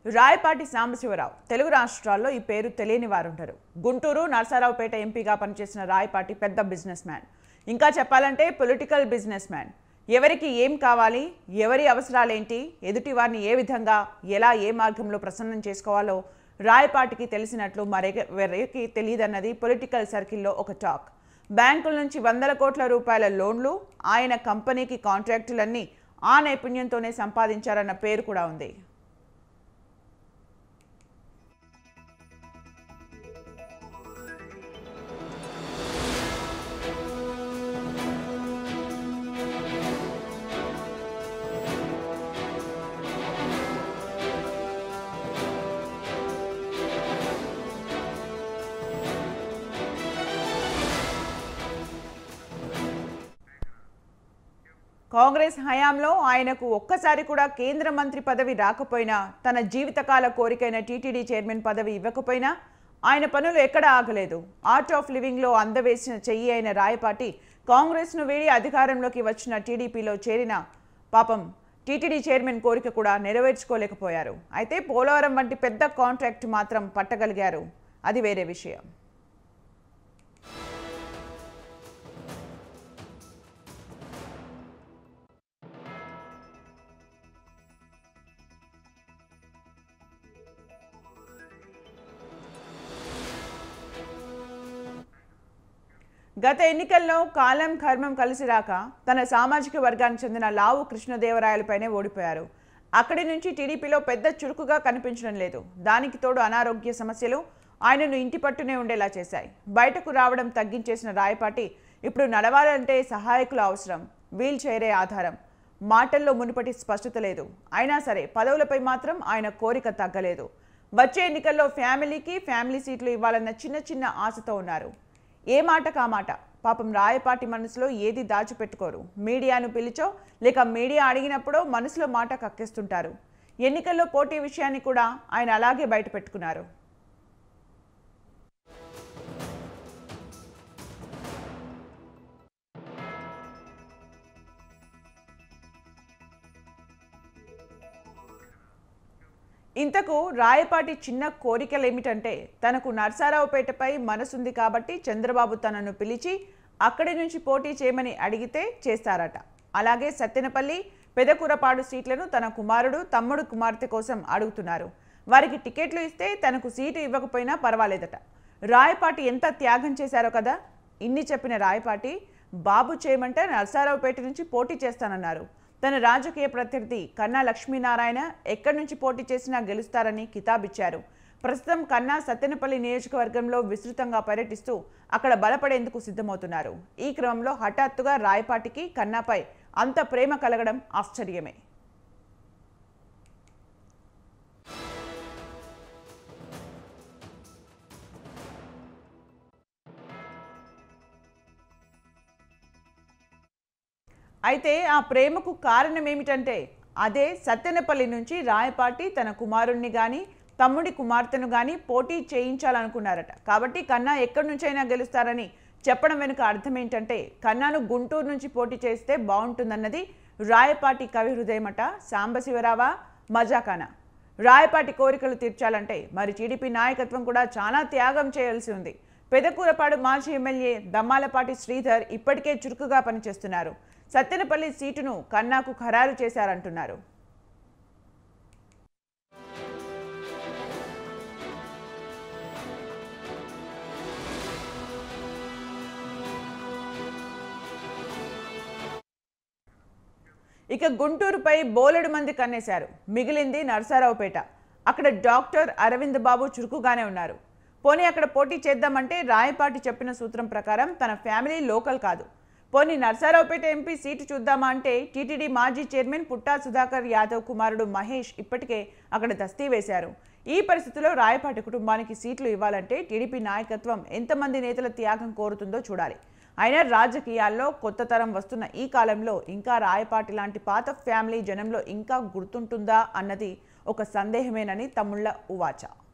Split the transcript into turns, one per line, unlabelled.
రాయపాటి సాంబశివరావు తెలుగు రాష్ట్రాల్లో ఈ పేరు తెలియని వారు ఉంటారు గుంటూరు నరసరావుపేట ఎంపీగా పనిచేసిన రాయపాటి పెద్ద బిజినెస్ మ్యాన్ ఇంకా చెప్పాలంటే పొలిటికల్ బిజినెస్ మ్యాన్ ఎవరికి ఏం కావాలి ఎవరి అవసరాలేంటి ఎదుటి వారిని ఏ విధంగా ఎలా ఏ మార్గంలో ప్రసన్నం చేసుకోవాలో రాయపాటికి తెలిసినట్లు మరెవరికి తెలియదన్నది పొలిటికల్ సర్కిల్లో ఒక టాక్ బ్యాంకుల నుంచి వందల కోట్ల రూపాయల లోన్లు ఆయన కంపెనీకి కాంట్రాక్టులన్నీ ఆ నైపుణ్యంతోనే సంపాదించారన్న పేరు కూడా ఉంది కాంగ్రెస్ హయాంలో ఆయనకు ఒక్కసారి కూడా కేంద్ర మంత్రి పదవి రాకపోయినా తన జీవితకాల కోరికైన టీటీడీ చైర్మన్ పదవి ఇవ్వకపోయినా ఆయన పనులు ఎక్కడ ఆగలేదు ఆర్ట్ ఆఫ్ లివింగ్లో అందవేసిన చెయ్యి అయిన రాయపాటి కాంగ్రెస్ను వీడి అధికారంలోకి వచ్చిన టీడీపీలో చేరిన పాపం టీటీడీ చైర్మన్ కోరిక కూడా నెరవేర్చుకోలేకపోయారు అయితే పోలవరం వంటి పెద్ద కాంట్రాక్ట్ మాత్రం పట్టగలిగారు అది వేరే విషయం గత ఎన్నికల్లో కాలం కర్మం కలిసి రాక తన సామాజిక వర్గానికి చెందిన లావు కృష్ణదేవరాయలపైనే ఓడిపోయారు అక్కడి నుంచి టీడీపీలో పెద్ద చురుకుగా కనిపించడం లేదు దానికి తోడు అనారోగ్య సమస్యలు ఆయనను ఇంటి పట్టునే ఉండేలా చేశాయి బయటకు రావడం తగ్గించేసిన రాయపాటి ఇప్పుడు నడవాలంటే సహాయకులు అవసరం వీల్ చైరే ఆధారం మాటల్లో మునుపటి స్పష్టత లేదు అయినా సరే పదవులపై మాత్రం ఆయన కోరిక తగ్గలేదు వచ్చే ఎన్నికల్లో ఫ్యామిలీకి ఫ్యామిలీ సీట్లు ఇవ్వాలన్న చిన్న చిన్న ఆశతో ఉన్నారు ఏ మాట కామాట పాపం రాయపాటి మనసులో ఏది దాచిపెట్టుకోరు మీడియాను పిలిచో లేక మీడియా అడిగినప్పుడో మనసులో మాట కక్కేస్తుంటారు ఎన్నికల్లో పోటీ విషయాన్ని కూడా ఆయన అలాగే బయట పెట్టుకున్నారు ఇంతకు రాయపాటి చిన్న కోరికలు ఏమిటంటే తనకు నర్సారావుపేటపై మనసుంది కాబట్టి చంద్రబాబు తనను పిలిచి అక్కడి నుంచి పోటీ చేయమని అడిగితే చేస్తారట అలాగే సత్తెనపల్లి పెదకూరపాడు సీట్లను తన కుమారుడు తమ్ముడు కుమార్తె కోసం అడుగుతున్నారు వారికి టికెట్లు ఇస్తే తనకు సీటు ఇవ్వకపోయినా పర్వాలేదట రాయపాటి ఎంత త్యాగం చేశారో కదా ఇన్ని చెప్పిన రాయపాటి బాబు చేయమంటే నర్సారావుపేట నుంచి పోటీ చేస్తానన్నారు తన రాజకీయ ప్రత్యర్థి కన్నా లక్ష్మీనారాయణ ఎక్కడి నుంచి పోటీ చేసినా గెలుస్తారని కితాబిచ్చారు ప్రస్తుతం కన్నా సత్తెనపల్లి నియోజకవర్గంలో విస్తృతంగా పర్యటిస్తూ అక్కడ బలపడేందుకు సిద్ధమవుతున్నారు ఈ క్రమంలో హఠాత్తుగా రాయపాటికి కన్నాపై అంత ప్రేమ కలగడం ఆశ్చర్యమే అయితే ఆ ప్రేమకు కారణం ఏమిటంటే అదే సత్తెనపల్లి నుంచి రాయపాటి తన కుమారుణ్ణి కానీ తమ్ముడి కుమార్తెను కానీ పోటీ చేయించాలనుకున్నారట కాబట్టి కన్నా ఎక్కడి నుంచైనా గెలుస్తారని చెప్పడం వెనుక అర్థం ఏంటంటే కన్నాను గుంటూరు నుంచి పోటీ చేస్తే బాగుంటుందన్నది రాయపాటి కవి హృదయమట సాంబశివరావా మజాకానా రాయపాటి కోరికలు తీర్చాలంటే మరి టీడీపీ నాయకత్వం కూడా చాలా త్యాగం చేయాల్సి ఉంది పెదకూరపాడు మాజీ ఎమ్మెల్యే దమ్మాలపాటి శ్రీధర్ ఇప్పటికే చురుకుగా పనిచేస్తున్నారు సత్తెనపల్లి సీటును కన్నాకు ఖరారు చేశారంటున్నారు ఇక గుంటూరుపై బోలెడు మంది కన్నేశారు మిగిలింది నరసారావుపేట అక్కడ డాక్టర్ అరవింద్ బాబు చురుకుగానే ఉన్నారు పోనీ అక్కడ పోటీ చేద్దామంటే రాయపాటి చెప్పిన సూత్రం ప్రకారం తన ఫ్యామిలీ లోకల్ కాదు పోనీ నర్సారావుపేట ఎంపీ సీటు చూద్దామా అంటే టీటీడీ మాజీ చైర్మన్ పుట్టా సుధాకర్ యాదవ్ కుమారుడు మహేష్ ఇప్పటికే అక్కడ దస్తీ వేశారు ఈ పరిస్థితిలో రాయపాటి కుటుంబానికి సీట్లు ఇవ్వాలంటే టీడీపీ నాయకత్వం ఎంతమంది నేతల త్యాగం కోరుతుందో చూడాలి అయినా రాజకీయాల్లో కొత్త తరం వస్తున్న ఈ కాలంలో ఇంకా రాయపాటి లాంటి పాత ఫ్యామిలీ జనంలో ఇంకా గుర్తుంటుందా అన్నది ఒక సందేహమేనని తమ్ముళ్ళ ఉవాచ